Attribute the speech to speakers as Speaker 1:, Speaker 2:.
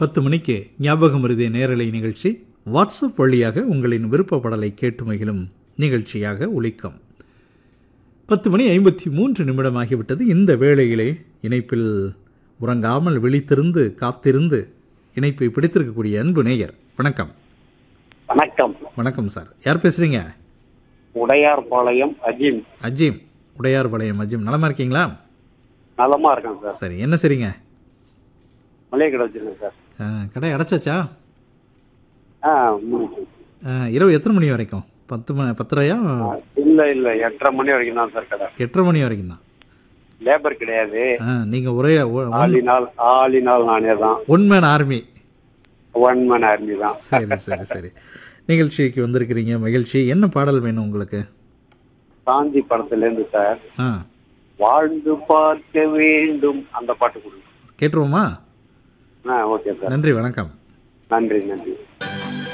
Speaker 1: பத்து மணிக்கு ஞாபகம் மருதிய நேரலை நிகழ்ச்சி வாட்ஸ்அப் வழியாக உங்களின் விருப்பப்படலை கேட்டு மகிழும் நிகழ்ச்சியாக ஒலிக்கும் பத்து மணி ஐம்பத்தி மூன்று நிமிடம் ஆகிவிட்டது இந்த வேளையிலே இணைப்பில் உறங்காமல் விழித்திருந்து காத்திருந்து இணைப்பை பிடித்திருக்கக்கூடிய அன்பு நேயர் வணக்கம்
Speaker 2: வணக்கம்
Speaker 1: வணக்கம் சார் யார் பேசுகிறீங்க
Speaker 2: உடையார்பாளையம் அஜீம்
Speaker 1: அஜீம் உடையார்பாளையம் அஜீம் நலமா இருக்கீங்களா
Speaker 2: நலமா இருக்கேன் சார்
Speaker 1: சரி என்ன சரிங்க
Speaker 2: மளிகை கடை வச்சிருக்கேன் சார்
Speaker 1: ஆ, கடை அடைச்சாச்சா
Speaker 2: ஆ முடிச்சு
Speaker 1: ஆ, இரவு எத்தனை மணி வரைக்கும் பத்து மணி பத்தரையா
Speaker 2: இல்ல இல்ல எட்டரை மணி வரைக்கும் தான் சார் கடை
Speaker 1: எட்டரை மணி வரைக்கும் தான்
Speaker 2: லேபர் கிடையாது
Speaker 1: நீங்கள் ஒரே
Speaker 2: ஆளினால் ஆளினால் நானே தான்
Speaker 1: one man army
Speaker 2: one man army தான்
Speaker 1: சரி சரி சரி நிகழ்ச்சிக்கு வந்திருக்கிறீங்க மகிழ்ச்சி என்ன பாடல் வேணும் உங்களுக்கு
Speaker 2: சாந்தி படத்துல இருந்து சார்
Speaker 1: ஆ
Speaker 2: வாழ்ந்து பார்க்க வேண்டும் அந்த பாட்டு கொடுங்க
Speaker 1: கேட்டுருவோமா
Speaker 2: ஆ ஓகே சார்
Speaker 1: நன்றி வணக்கம்
Speaker 2: நன்றி நன்றி